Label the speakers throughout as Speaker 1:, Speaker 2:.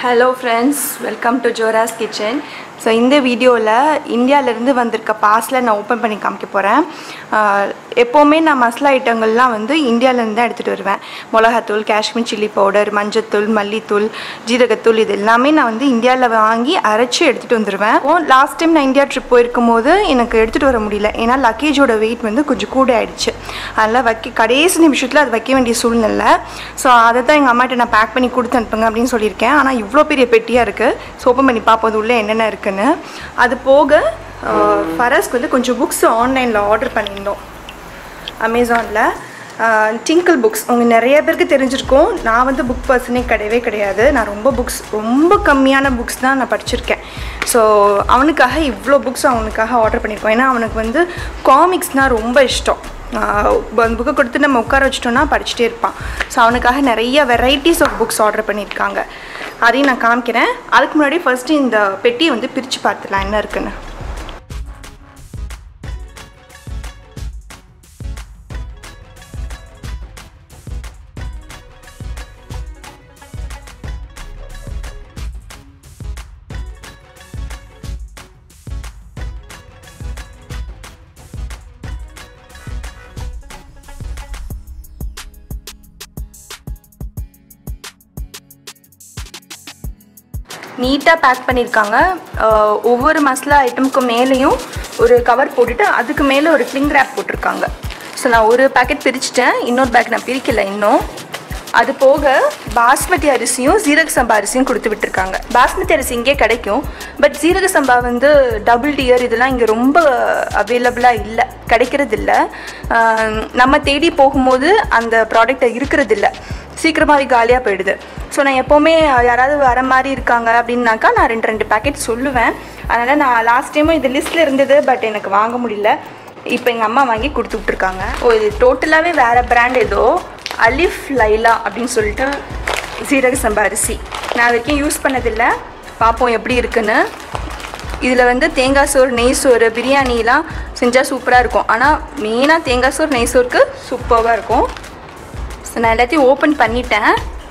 Speaker 1: Hello friends welcome to Jora's kitchen so இந்த வீடியோவில் இந்தியாவிலேருந்து வந்திருக்க பார்சலை நான் ஓப்பன் பண்ணி காமிக்க போகிறேன் எப்போவுமே நான் மசாலா ஐட்டங்கள்லாம் வந்து இந்தியாவிலேருந்து தான் எடுத்துகிட்டு வருவேன் மிளகாத்தூள் காஷ்மீர் சில்லி பவுடர் மஞ்சத்தூள் மல்லித்தூள் ஜீரகத்தூள் இது எல்லாமே நான் வந்து இந்தியாவில் வாங்கி அரைச்சி எடுத்துகிட்டு வந்துடுவேன் லாஸ்ட் டைம் நான் இந்தியா ட்ரிப் போயிருக்கும் போது எனக்கு எடுத்துகிட்டு வர முடியல ஏன்னா லக்கேஜோட வெயிட் வந்து கொஞ்சம் கூட ஆயிடுச்சு அதனால் வைக்க கடைசி நிமிஷத்தில் அது வைக்க வேண்டிய சூழ்நிலை ஸோ அதை தான் எங்கள் அம்மாட்ட நான் பேக் பண்ணி கொடுத்து அனுப்புங்க அப்படின்னு சொல்லியிருக்கேன் ஆனால் இவ்வளோ பெரிய பெட்டியாக இருக்குது ஸோ ஓப்பன் பண்ணி பார்ப்போம் உள்ளே என்னென்ன இருக்குன்னு அது போக ஃபரஸ்க்கு வந்து கொஞ்சம் புக்ஸ் ஆன்லைனில் ஆர்டர் பண்ணியிருந்தோம் அமேசானில் டிங்கிள் புக்ஸ் உங்கள் நிறைய பேருக்கு தெரிஞ்சிருக்கும் நான் வந்து புக் பர்சனே கிடையவே கிடையாது நான் ரொம்ப புக்ஸ் ரொம்ப கம்மியான புக்ஸ் தான் நான் படிச்சிருக்கேன் ஸோ அவனுக்காக இவ்வளோ புக்ஸ் அவனுக்காக ஆர்டர் பண்ணியிருக்கோம் ஏன்னா அவனுக்கு வந்து காமிக்ஸ்னால் ரொம்ப இஷ்டம் அந்த புக்கை கொடுத்து நம்ம உட்கார வச்சிட்டோம்னா படிச்சுட்டே இருப்பான் ஸோ அவனுக்காக நிறைய வெரைட்டிஸ் ஆஃப் புக்ஸ் ஆர்டர் பண்ணியிருக்காங்க அதையும் நான் காமிக்கிறேன் அதுக்கு முன்னாடி ஃபஸ்ட்டு இந்த பெட்டியை வந்து பிரித்து பார்த்துலாம் என்ன இருக்குன்னு நீட்டாக பேக் பண்ணியிருக்காங்க ஒவ்வொரு மசாலா ஐட்டமுக்கு மேலேயும் ஒரு கவர் போட்டுட்டு அதுக்கு மேலே ஒரு கிளிங் ரேப் போட்டிருக்காங்க ஸோ நான் ஒரு பேக்கெட் பிரிச்சுட்டேன் இன்னொரு பேக் நான் பிரிக்கலை இன்னும் அது போக பாஸ்மதி அரிசியும் ஜீரக சம்பா அரிசியும் கொடுத்து விட்டுருக்காங்க பாஸ்மதி அரிசி இங்கே கிடைக்கும் பட் ஜீரக சம்பா வந்து டபுள் டியர் இதெல்லாம் இங்கே ரொம்ப அவைலபிளாக இல்லை கிடைக்கிறது இல்லை நம்ம தேடி போகும்போது அந்த ப்ராடக்ட் இருக்கிறது இல்லை சீக்கிரமாகவே காலியாக போயிடுது ஸோ நான் எப்போவுமே யாராவது வர மாதிரி இருக்காங்க அப்படின்னாக்கா நான் ரெண்டு ரெண்டு பேக்கெட் சொல்லுவேன் அதனால் நான் லாஸ்ட் டைமும் இது லிஸ்ட்டில் இருந்தது பட் எனக்கு வாங்க முடியல இப்போ எங்கள் அம்மா வாங்கி கொடுத்து விட்ருக்காங்க ஓ இது டோட்டலாகவே வேறு பிராண்ட் ஏதோ அலிஃப் லைலா அப்படின்னு சொல்லிட்டு சீரக சம்பா அரிசி நான் வரைக்கும் யூஸ் பண்ணதில்லை பார்ப்போம் எப்படி இருக்குன்னு இதில் வந்து தேங்காய் சோறு நெய் சோறு பிரியாணிலாம் செஞ்சால் சூப்பராக இருக்கும் ஆனால் மெயினாக தேங்காய் சோறு நெய் சோறுக்கு சூப்பராக இருக்கும் ஸோ நான் எல்லாத்தையும் ஓப்பன் பண்ணிட்டேன்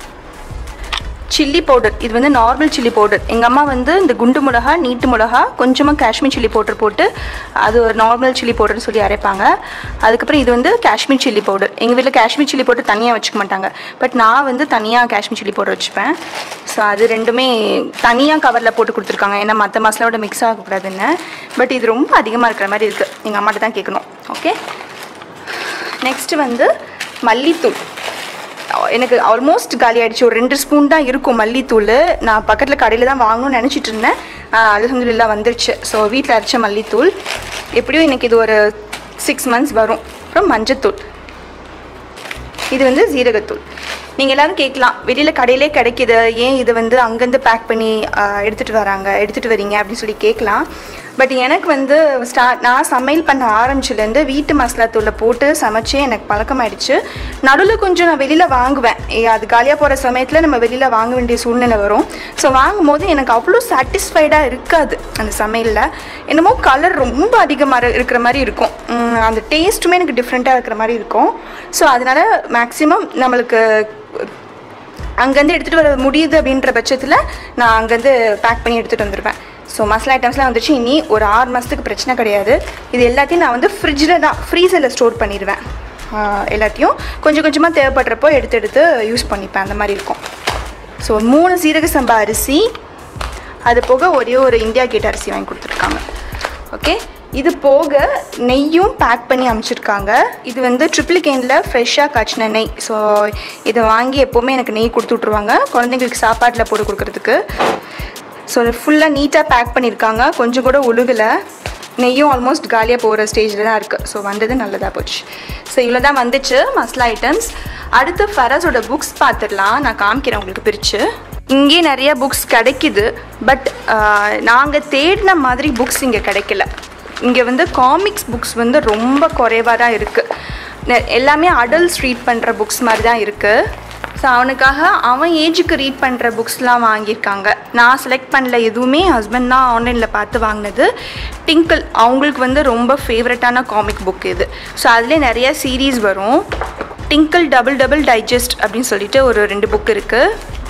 Speaker 1: சில்லி பவுடர் இது வந்து நார்மல் சில்லி பவுடர் எங்கள் அம்மா வந்து இந்த குண்டு மிளகா நீட்டு மிளகா கொஞ்சமாக காஷ்மீர் சில்லி பவுடர் போட்டு அது ஒரு நார்மல் சில்லி பவுடர்னு சொல்லி அரைப்பாங்க அதுக்கப்புறம் இது வந்து காஷ்மீர் சில்லி பவுடர் எங்கள் வீட்டில் காஷ்மீர் சில்லி பவுடர் தனியாக வச்சுக்க மாட்டாங்க பட் நான் வந்து தனியாக காஷ்மீர் சில்லி பவுடர் வச்சுப்பேன் ஸோ அது ரெண்டுமே தனியாக கவரில் போட்டு கொடுத்துருக்காங்க ஏன்னா மற்ற மசாலாவோட மிக்ஸ் ஆகக்கூடாதுன்னு பட் இது ரொம்ப அதிகமாக இருக்கிற மாதிரி இருக்குது எங்கள் அம்மாட்ட தான் கேட்கணும் ஓகே நெக்ஸ்ட்டு வந்து மல்லித்தூள் எனக்கு ஆல்மோஸ்ட் காலி ஆகிடுச்சு ஒரு ரெண்டு ஸ்பூன் தான் இருக்கும் மல்லித்தூள் நான் பக்கத்தில் கடையில் தான் வாங்கணும்னு நினச்சிட்டு இருந்தேன் அலமதுல்லா வந்துருச்சு ஸோ வீட்டில் அரைச்ச மல்லித்தூள் எப்படியும் எனக்கு இது ஒரு சிக்ஸ் மந்த்ஸ் வரும் அப்புறம் மஞ்சத்தூள் இது வந்து ஜீரகத்தூள் நீங்கள் எல்லோரும் கேட்கலாம் வெளியில் கடையிலே கிடைக்கிது ஏன் இதை வந்து அங்கேருந்து பேக் பண்ணி எடுத்துகிட்டு வராங்க எடுத்துகிட்டு வரீங்க அப்படின்னு சொல்லி கேட்கலாம் பட் எனக்கு வந்து ஸ்டார்ட் நான் சமையல் பண்ண ஆரம்பிச்சிலேருந்து வீட்டு மசாலா தூளை போட்டு சமைச்சே எனக்கு பழக்கமாயிடுச்சு நடுவில் கொஞ்சம் நான் வெளியில் வாங்குவேன் அது காலியாக போகிற சமயத்தில் நம்ம வெளியில் வாங்க வேண்டிய சூழ்நிலை வரும் ஸோ வாங்கும் போது எனக்கு அவ்வளோ சாட்டிஸ்ஃபைடாக இருக்காது அந்த சமையலில் என்னமோ கலர் ரொம்ப அதிகமாக இருக்கிற மாதிரி இருக்கும் அந்த டேஸ்ட்டுமே எனக்கு டிஃப்ரெண்ட்டாக இருக்கிற மாதிரி இருக்கும் ஸோ அதனால் மேக்ஸிமம் நம்மளுக்கு அங்கேருந்து எடுத்துகிட்டு வர முடியுது அப்படின்ற பட்சத்தில் நான் அங்கேருந்து பேக் பண்ணி எடுத்துகிட்டு வந்துடுவேன் ஸோ மசாலா ஐட்டம்ஸ்லாம் வந்துச்சு இனி ஒரு ஆறு மாதத்துக்கு பிரச்சனை கிடையாது இது எல்லாத்தையும் நான் வந்து ஃப்ரிட்ஜில் தான் ஃப்ரீசரில் ஸ்டோர் பண்ணிடுவேன் எல்லாத்தையும் கொஞ்சம் கொஞ்சமாக தேவைப்படுறப்போ எடுத்து எடுத்து யூஸ் பண்ணிப்பேன் அந்த மாதிரி இருக்கும் ஸோ மூணு சீரக சம்பா அரிசி அது போக ஒரே ஒரு இந்தியா கேட் அரிசி வாங்கி கொடுத்துருக்காங்க ஓகே இது போக நெய்யும் பேக் பண்ணி அமைச்சிருக்காங்க இது வந்து ட்ரிப்ளிகேனில் ஃப்ரெஷ்ஷாக காய்ச்சின நெய் ஸோ இதை வாங்கி எப்போவுமே எனக்கு நெய் கொடுத்து விட்ருவாங்க குழந்தைங்களுக்கு சாப்பாட்டில் போட்டு கொடுக்குறதுக்கு ஸோ ஃபுல்லாக நீட்டாக பேக் பண்ணியிருக்காங்க கொஞ்சம் கூட உழுகலை நெய்யும் ஆல்மோஸ்ட் காலியாக போகிற ஸ்டேஜில் தான் இருக்குது ஸோ வந்தது நல்லதாக போச்சு ஸோ இவ்வளோ தான் வந்துச்சு மசாலா ஐட்டம்ஸ் அடுத்து ஃபரஸோட புக்ஸ் பார்த்துடலாம் நான் காமிக்கிறேன் உங்களுக்கு பிரித்து இங்கே நிறைய புக்ஸ் கிடைக்குது பட் நாங்கள் தேடின மாதிரி புக்ஸ் இங்கே கிடைக்கல இங்கே வந்து காமிக்ஸ் புக்ஸ் வந்து ரொம்ப குறைவாக தான் இருக்குது எல்லாமே அடல்ட்ஸ் ரீட் பண்ணுற புக்ஸ் மாதிரி தான் இருக்குது ஸோ அவனுக்காக அவன் ஏஜுக்கு ரீட் பண்ணுற புக்ஸ்லாம் வாங்கியிருக்காங்க நான் செலக்ட் பண்ணல எதுவுமே ஹஸ்பண்ட் தான் ஆன்லைனில் பார்த்து வாங்கினது டிங்கிள் அவங்களுக்கு வந்து ரொம்ப ஃபேவரட்டான காமிக் புக் இது ஸோ அதுலேயே நிறைய சீரீஸ் வரும் டிங்கிள் டபுள் டபுள் டைஜஸ்ட் அப்படின்னு சொல்லிட்டு ஒரு ரெண்டு புக் இருக்குது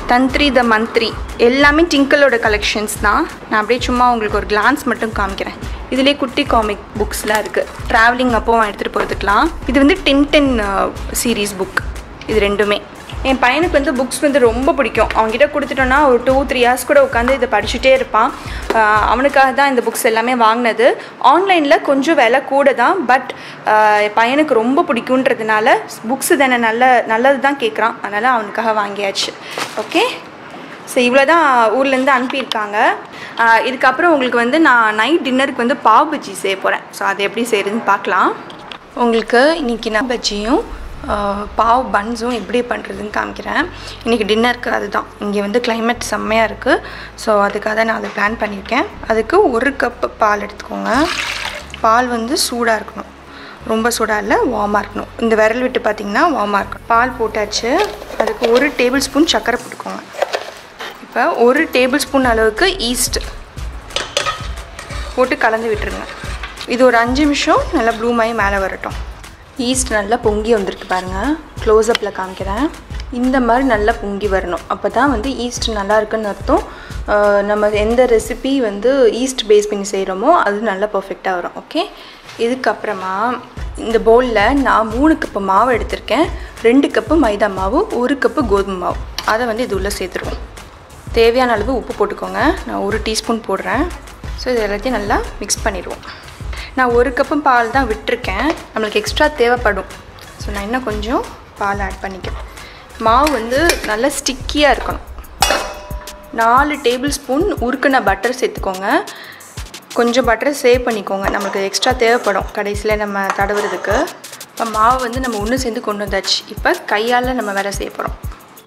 Speaker 1: தந்த்ரி த மந்த்ரி எல்லாமே டிங்கிளோட கலெக்ஷன்ஸ் தான் நான் அப்படியே சும்மா உங்களுக்கு ஒரு கிளான்ஸ் மட்டும் காமிக்கிறேன் இதுலேயே குட்டி காமிக் புக்ஸ்லாம் இருக்குது ட்ராவலிங் அப்போ எடுத்துகிட்டு போகிறதுக்கலாம் இது வந்து டென் டென் சீரீஸ் புக் இது ரெண்டுமே என் பையனுக்கு வந்து புக்ஸ் வந்து ரொம்ப பிடிக்கும் அவங்ககிட்ட கொடுத்துட்டோன்னா ஒரு டூ த்ரீ ஹார்ஸ் கூட உட்காந்து இதை படிச்சுட்டே இருப்பான் ஆஹ் அவனுக்காக தான் இந்த புக்ஸ் எல்லாமே வாங்கினது ஆன்லைனில் கொஞ்சம் விலை கூட தான் பட் என் பையனுக்கு ரொம்ப பிடிக்குன்றதுனால புக்ஸ் தானே நல்ல நல்லது தான் கேட்குறான் அதனால் அவனுக்காக வாங்கியாச்சு ஓகே ஸோ இவ்வளோ தான் ஊர்லேருந்து அனுப்பியிருக்காங்க ஆஹ் இதுக்கப்புறம் உங்களுக்கு வந்து நான் நைட் டின்னருக்கு வந்து பாவ் பஜ்ஜி செய்ய போகிறேன் ஸோ அது எப்படி செய்கிறதுன்னு பார்க்கலாம் உங்களுக்கு இன்றைக்கி நான் பஜ்ஜியும் ஆஹ் பாவ் பன்ஸும் எப்படி பண்ணுறதுன்னு காமிக்கிறேன் இன்றைக்கி டின்னருக்கு அதுதான் இங்கே வந்து climate செம்மையாக இருக்குது ஸோ அதுக்காக தான் நான் அதை பிளான் பண்ணியிருக்கேன் அதுக்கு ஒரு கப் பால் எடுத்துக்கோங்க பால் வந்து சூடாக இருக்கணும் ரொம்ப சூடாக இல்லை வார்மாக இருக்கணும் இந்த விரல் விட்டு பார்த்தீங்கன்னா வார்மாக இருக்கணும் பால் போட்டாச்சு அதுக்கு ஒரு டேபிள் ஸ்பூன் சர்க்கரை போட்டுக்கோங்க இப்போ ஒரு டேபிள் ஸ்பூன் அளவுக்கு ஈஸ்ட் போட்டு கலந்து விட்டுருங்க இது ஒரு அஞ்சு நிமிஷம் நல்லா ப்ளூமாயி மேலே வரட்டும் ஈஸ்ட் நல்லா பொங்கி வந்திருக்கு பாருங்கள் க்ளோஸ்அப்பில் காமிக்கிறேன் இந்த மாதிரி நல்லா பொங்கி வரணும் அப்போ தான் வந்து ஈஸ்ட் நல்லா இருக்குன்னு அர்த்தம் ஆஹ் நம்ம எந்த ரெசிபி வந்து ஈஸ்ட் பேஸ் பண்ணி செய்கிறோமோ அது நல்லா பர்ஃபெக்டாக வரும் ஓகே இதுக்கப்புறமா இந்த பவுலில் நான் மூணு கப்பு மாவு எடுத்திருக்கேன் ரெண்டு கப்பு மைதா மாவு ஒரு கப்பு கோதுமை மாவு அதை வந்து இது உள்ளே சேர்த்துருவோம் தேவையான அளவு உப்பு போட்டுக்கோங்க நான் ஒரு டீஸ்பூன் போடுறேன் ஸோ இது எல்லாத்தையும் நல்லா மிக்ஸ் பண்ணிடுவோம் நான் ஒரு கப்பு பால் தான் விட்டுருக்கேன் நம்மளுக்கு எக்ஸ்ட்ரா தேவைப்படும் ஸோ நான் இன்னும் கொஞ்சம் பால் ஆட் பண்ணிக்கிறேன் மாவு வந்து நல்லா ஸ்டிக்கியாக இருக்கணும் நாலு டேபிள் ஸ்பூன் உருக்குன பட்டர் சேர்த்துக்கோங்க கொஞ்சம் பட்டர் சேவ் பண்ணிக்கோங்க நம்மளுக்கு எக்ஸ்ட்ரா தேவைப்படும் கடைசியில் நம்ம தடவுறதுக்கு இப்போ மாவு வந்து நம்ம ஒன்று சேர்ந்து கொண்டு வந்தாச்சு இப்போ கையால் நம்ம வேலை செய்ய போகிறோம்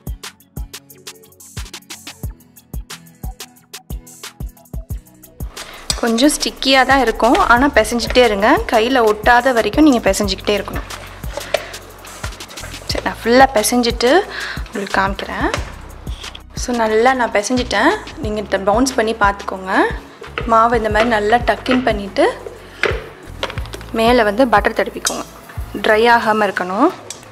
Speaker 1: கொஞ்சம் ஸ்டிக்கியாக தான் இருக்கும் ஆனால் பிசைஞ்சிட்டே இருங்க கையில் ஒட்டாத வரைக்கும் நீங்கள் பிசைஞ்சிக்கிட்டே இருக்கணும் சரி நான் ஃபுல்லாக பிசைஞ்சிட்டு உங்களுக்கு காமிக்கிறேன் ஸோ நல்லா நான் பிசைஞ்சிட்டேன் நீங்கள் பவுன்ஸ் பண்ணி பார்த்துக்கோங்க மாவு இந்த மாதிரி நல்லா டக்கின் பண்ணிவிட்டு மேலே வந்து பட்டர் தடவிக்கோங்க ட்ரை ஆகாமல் இருக்கணும்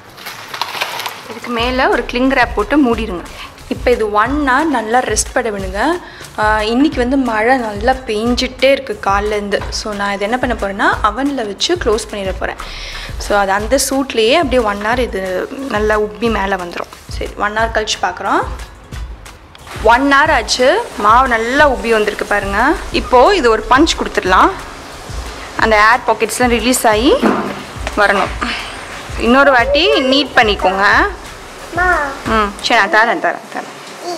Speaker 1: இதுக்கு மேலே ஒரு கிளிங் ரேப் போட்டு மூடிடுங்க இப்போ இது ஒன் ஹவர் நல்லா ரெஸ்ட் பண்ண விடுங்க ஆஹ் இன்னைக்கு வந்து மழை நல்லா பெஞ்சிட்டே இருக்குது காலிலேருந்து ஸோ நான் இது என்ன பண்ண போகிறேன்னா அவனில் வச்சு க்ளோஸ் பண்ணிட போகிறேன் ஸோ அது அந்த சூட்லேயே அப்படியே ஒன் ஹவர் இது நல்லா உப்பி மேலே வந்துடும் சரி ஒன் ஹவர் கழிச்சு பார்க்குறோம் ஒன் ஹவர் ஆச்சு மாவு நல்லா உப்பி வந்திருக்கு பாருங்க இப்போது இது ஒரு பஞ்ச் கொடுத்துடலாம் அந்த ஏர் பாக்கெட்ஸ்லாம் ரிலீஸ் ஆகி வரணும் இன்னொரு வாட்டி நீட் பண்ணிக்கோங்க ம் சரி நான் தரேன் தரேன் தரேன்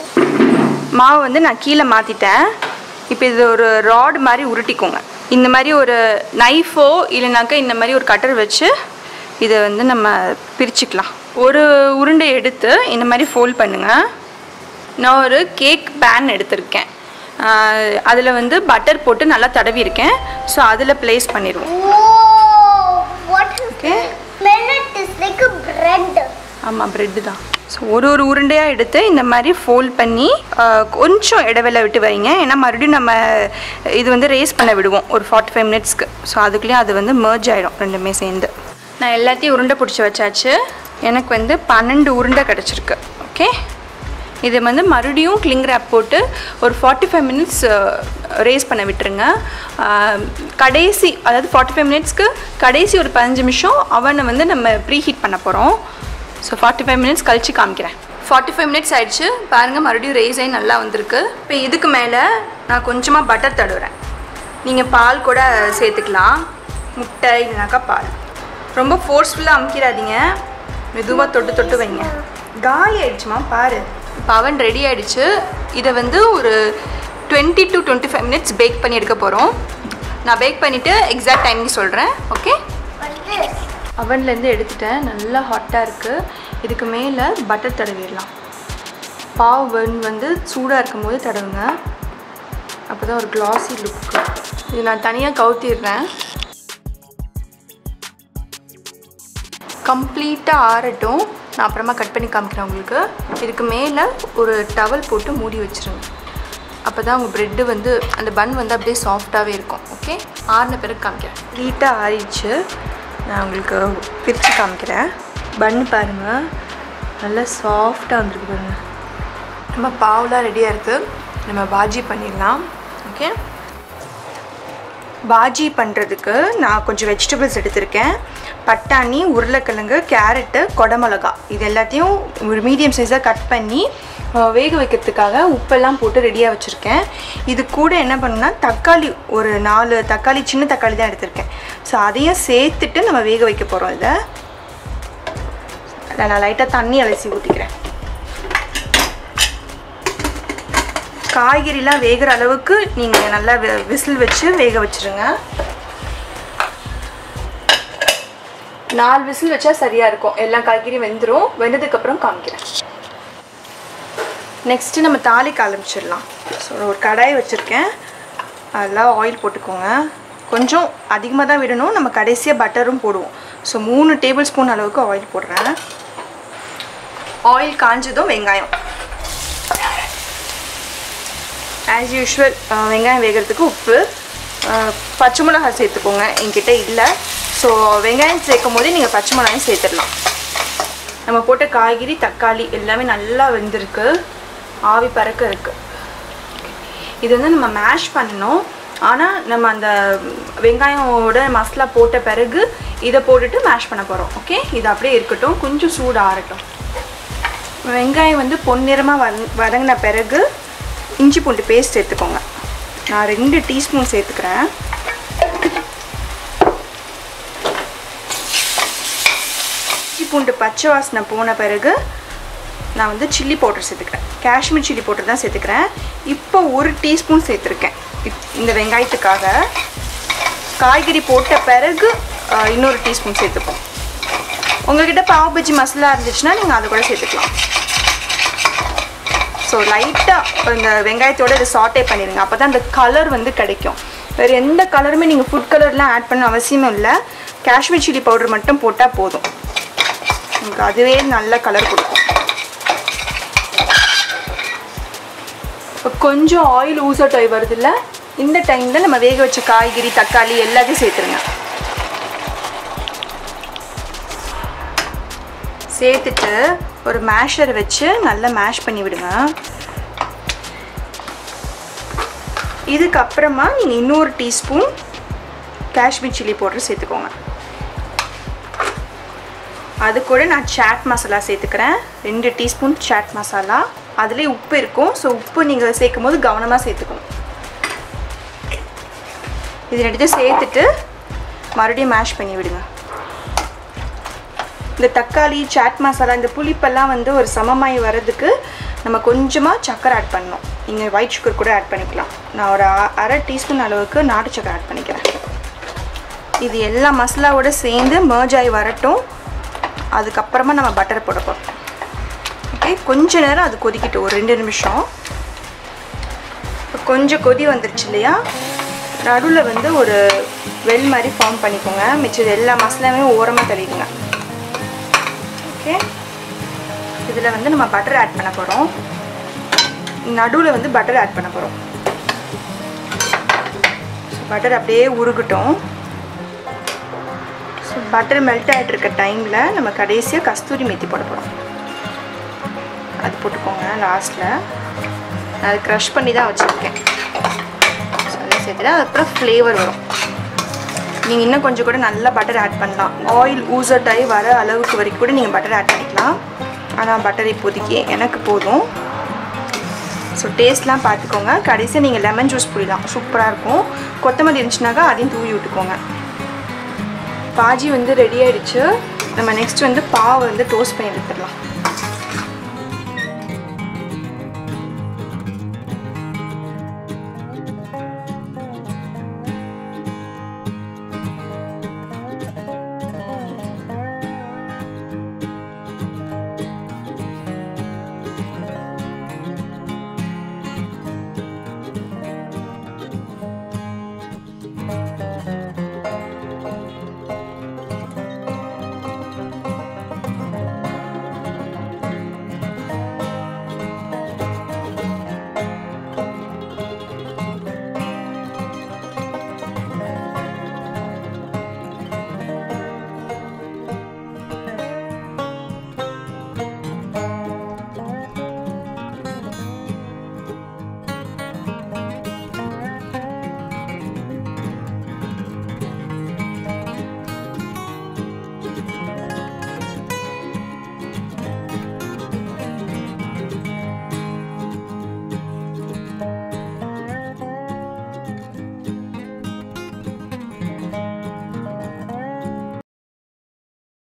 Speaker 1: மாவு வந்து நான் கீழே மாற்றிட்டேன் இப்போ இது ஒரு ராட் மாதிரி உருட்டிக்கோங்க இந்த மாதிரி ஒரு நைஃபோ இல்லைனாக்கா இந்த மாதிரி ஒரு கட்டர் வச்சு இதை வந்து நம்ம பிரிச்சுக்கலாம் ஒரு உருண்டை எடுத்து இந்த மாதிரி ஃபோல்ட் பண்ணுங்கள் நான் ஒரு கேக் பேன் எடுத்திருக்கேன் அதில் வந்து பட்டர் போட்டு நல்லா தடவி இருக்கேன் ஸோ அதில் ப்ளேஸ் பண்ணிடுவோம்
Speaker 2: Whoa! What is
Speaker 1: Okay.
Speaker 2: that? Millet is like a bread.
Speaker 1: ஆமாம் ப்ரெட்டு தான் ஸோ ஒரு ஒரு உருண்டையாக எடுத்து இந்த மாதிரி ஃபோல்ட் பண்ணி ஆஹ், கொஞ்சம் இடைவேளை விட்டு வைங்க ஏன்னா மறுபடியும் நம்ம இது வந்து ரேஸ் பண்ண விடுவோம் ஒரு ஃபார்ட்டி ஃபைவ் மினிட்ஸ்க்கு ஸோ அதுக்குள்ளேயும் அது வந்து merge ஆகிடும் ரெண்டுமே சேர்ந்து நான் எல்லாத்தையும் உருண்டை பிடிச்சி வச்சாச்சு எனக்கு வந்து பன்னெண்டு உருண்டை கிடச்சிருக்கு ஓகே இது வந்து மறுபடியும் கிளிங் ரேப் போட்டு ஒரு ஃபார்ட்டி ஃபைவ் மினிட்ஸ் ரேஸ் பண்ண விட்டுருங்க ஆஹ், கடைசி அதாவது ஃபார்ட்டி ஃபைவ் மினிட்ஸ்க்கு கடைசி ஒரு பதினஞ்சு நிமிஷம் அவனை வந்து நம்ம ப்ரீ ஹீட் பண்ண போகிறோம் ஸோ ஃபார்ட்டி ஃபைவ் மினிட்ஸ் கழிச்சு காமிக்கிறேன் ஃபார்ட்டி ஃபைவ் மினிட்ஸ் ஆயிடுச்சு பாருங்கள் மறுபடியும் ரேஸ் ஆகி நல்லா வந்திருக்கு இப்போ இதுக்கு மேலே நான் கொஞ்சமாக பட்டர் தடவுறேன் நீங்கள் பால் கூட சேர்த்துக்கலாம் முட்டை இல்லைனாக்கா பால் ரொம்ப ஃபோர்ஸ்ஃபுல்லாக அமுக்கிடாதீங்க மெதுவாக தொட்டு தொட்டு வைங்க காலி ஆயிடுச்சுமா பாரு இப்போ அவன் ரெடி ஆயிடுச்சு இதை வந்து ஒரு twenty to twenty five minutes bake பண்ணி எடுக்க போகிறோம் நான் பேக் பண்ணிவிட்டு எக்ஸாக்ட் டைமிங் சொல்கிறேன் ஓகே
Speaker 2: Like this.
Speaker 1: அவன்லேருந்து எடுத்துட்டேன் நல்லா ஹாட்டாக இருக்குது இதுக்கு மேலே பட்டர் தடவிடலாம் பாவ் பன் வந்து சூடாக இருக்கும்போது தடவுங்க அப்போ தான் ஒரு கிளாஸி லுக்கு இது நான் தனியாக கவுத்திடுறேன் கம்ப்ளீட்டாக ஆறட்டும் நான் அப்புறமா கட் பண்ணி காமிக்கிறேன் உங்களுக்கு இதுக்கு மேலே ஒரு டவல் போட்டு மூடி வச்சிருங்க அப்போ தான் உங்கள் ப்ரெட்டு வந்து அந்த பன் வந்து அப்படியே சாஃப்டாகவே இருக்கும் ஓகே ஆறின பிறகு காமிக்கிறேன் கம்ப்ளீட்டாக ஆறிடுச்சு நான் உங்களுக்கு பிரித்து காமிக்கிறேன் பன் பாருங்கள் நல்லா சாஃப்டாக வந்திருக்கு பாருங்கள் நம்ம பாவுலாம் ரெடியாக இருக்குது நம்ம பாஜி பண்ணிடலாம் ஓகே பாஜி பண்ணுறதுக்கு நான் கொஞ்சம் வெஜிடபிள்ஸ் எடுத்திருக்கேன் பட்டாணி உருளைக்கிழங்கு கேரட்டு கொடமிளகா இது எல்லாத்தையும் ஒரு மீடியம் சைஸாக கட் பண்ணி அஹ், வேக வைக்கிறதுக்காக உப்பெல்லாம் போட்டு ரெடியாக வச்சுருக்கேன் இது கூட என்ன பண்ணுன்னா தக்காளி ஒரு நாலு தக்காளி சின்ன தக்காளி தான் எடுத்திருக்கேன் ஸோ அதையும் சேர்த்துட்டு நம்ம வேக வைக்க போகிறோம் இதை இதில் நான் லைட்டாக தண்ணி அலசி ஊற்றிக்கிறேன் காய்கறிலாம் வேகிற அளவுக்கு நீங்கள் நல்லா விசில் வச்சு வேக வச்சிருங்க நாலு விசில் வச்சா சரியாக இருக்கும் எல்லா காய்கறியும் வெந்துடும் வெந்ததுக்கப்புறம் காமிக்கிறேன் நெக்ஸ்ட்டு நம்ம தாளிக்க ஆரம்பிச்சிடலாம் ஸோ ஒரு கடாய் வச்சுருக்கேன் அதில் ஆயில் போட்டுக்கோங்க கொஞ்சம் அதிகமாக தான் விடணும் நம்ம கடைசியாக பட்டரும் போடுவோம் ஸோ மூணு டேபிள் ஸ்பூன் அளவுக்கு ஆயில் போடுறேன் ஆயில் காஞ்சதும் வெங்காயம் ஆஸ் யூஷுவல் வெங்காயம் வேகிறதுக்கு உப்பு அஹ், பச்சை மிளகாய் சேர்த்துக்கோங்க என்கிட்ட இல்லை ஸோ வெங்காயம் சேர்க்கும் போதே நீங்கள் பச்சை மிளகாயும் சேர்த்துடலாம் நம்ம போட்ட காய்கறி தக்காளி எல்லாமே நல்லா வெந்திருக்கு ஆவி பறக்க இருக்கு இது வந்து நம்ம மேஷ் பண்ணணும் ஆனால் நம்ம அந்த வெங்காயமோட மசாலா போட்ட பிறகு இதை போட்டுட்டு மேஷ் பண்ண போகிறோம் ஓகே இது அப்படியே இருக்கட்டும் கொஞ்சம் சூடு ஆறட்டும் வெங்காயம் வந்து பொன்னிறமாக வந் வதங்கின பிறகு இஞ்சி பூண்டு பேஸ்ட் சேர்த்துக்கோங்க நான் ரெண்டு டீஸ்பூன் சேர்த்துக்கிறேன் இஞ்சி பூண்டு பச்சை வாசனை போன பிறகு நான் வந்து சில்லி பவுடர் சேர்த்துக்கிறேன் காஷ்மீர் சில்லி பவுடர் தான் சேர்த்துக்கிறேன் இப்போ ஒரு டீஸ்பூன் சேர்த்துருக்கேன் இப்- இந்த வெங்காயத்துக்காக காய்கறி போட்ட பிறகு அஹ், இன்னொரு டீஸ்பூன் சேர்த்துப்போம் உங்கள்கிட்ட பாவ் பஜ்ஜி மசாலா இருந்துச்சுன்னா நீங்கள் அதை கூட சேர்த்துக்கலாம் ஸோ லைட்டாக இந்த வெங்காயத்தோட இதை சாட்டே பண்ணிடுங்க அப்போ தான் அந்த கலர் வந்து கிடைக்கும் வேறு எந்த கலருமே நீங்கள் ஃபுட் கலர்லாம் ஆட் பண்ண அவசியமும் இல்லை காஷ்மீர் சில்லி பவுடர் மட்டும் போட்டால் போதும் உங்களுக்கு அதுவே நல்ல கலர் கொடுக்கும் இப்போ கொஞ்சம் ஆயில் ஊஸ் அவுட் ஆகி வருதுல்ல இந்த டைமில் நம்ம வேக வச்ச காய்கறி தக்காளி எல்லாத்தையும் சேர்த்துருங்க சேர்த்துட்டு ஒரு மேஷர் வச்சு நல்லா மேஷ் பண்ணி விடுங்க இதுக்கப்புறமா நீங்கள் இன்னொரு டீஸ்பூன் காஷ்மீர் சில்லி பவுடர் சேர்த்துக்கோங்க அது கூட நான் சாட் மசாலா சேர்த்துக்கிறேன் ரெண்டு டீஸ்பூன் சாட் மசாலா அதுலேயே உப்பு இருக்கும் ஸோ உப்பு நீங்கள் சேர்க்கும் போது கவனமாக சேர்த்துக்கணும் இது ரெண்டுத்தையும் சேர்த்துட்டு மறுபடியும் மேஷ் பண்ணி விடுங்க இந்த தக்காளி சாட் மசாலா இந்த புளிப்பெல்லாம் வந்து ஒரு சமமாய் வர்றதுக்கு நம்ம கொஞ்சமாக சக்கரை ஆட் பண்ணணும் நீங்கள் ஒயிட் சுகர் கூட ஆட் பண்ணிக்கலாம் நான் ஒரு அ- அரை டீஸ்பூன் அளவுக்கு நாட்டு சக்கரை ஆட் பண்ணிக்கிறேன் இது எல்லா மசாலாவோட சேர்ந்து merge ஆகி வரட்டும் அதுக்கப்புறமா நம்ம பட்டர் போட போகிறோம் ஓகே கொஞ்ச நேரம் அது கொதிக்கட்டும் ஒரு ரெண்டு நிமிஷம் இப்போ கொஞ்சம் கொதி வந்துருச்சு இல்லையா நடுவில் வந்து ஒரு வெல் மாதிரி ஃபார்ம் பண்ணிக்கோங்க மிச்சம் எல்லா மசாலாவே ஓரமாக தள்ளிடுங்க ஓகே இதில் வந்து நம்ம பட்டர் ஆட் பண்ண போகிறோம் நடுவில் வந்து பட்டர் ஆட் பண்ண போகிறோம் பட்டர் அப்படியே உருகட்டும் ஸோ பட்டர் மெல்ட் ஆகிட்டு இருக்க டைமில் நம்ம கடைசியாக கஸ்தூரி மேத்தி போட போகிறோம் அது போட்டுக்கோங்க லாஸ்ட்டில் நான் அது க்ரஷ் பண்ணி தான் வச்சுருக்கேன் ஸோ அதை சேர்த்துட்டு அதுக்கப்புறம் ஃப்ளேவர் வரும் நீங்கள் இன்னும் கொஞ்சம் கூட நல்லா பட்டர் ஆட் பண்ணலாம் ஆயில் ஊசட் ஆகி வர அளவுக்கு வரைக்கும் கூட நீங்கள் பட்டர் ஆட் பண்ணிக்கலாம் ஆனால் பட்டர் இப்போதைக்கு எனக்கு போதும் ஸோ டேஸ்ட்லாம் பார்த்துக்கோங்க கடைசியாக நீங்கள் லெமன் ஜூஸ் புளிலாம் சூப்பராக இருக்கும் கொத்தமல்லி இருந்துச்சுனாக்கா அதையும் தூவி விட்டுக்கோங்க பாஜி வந்து ரெடி ஆயிடுச்சு நம்ம நெக்ஸ்ட் வந்து பாவை வந்து டோஸ்ட் பண்ணி எடுத்துடலாம்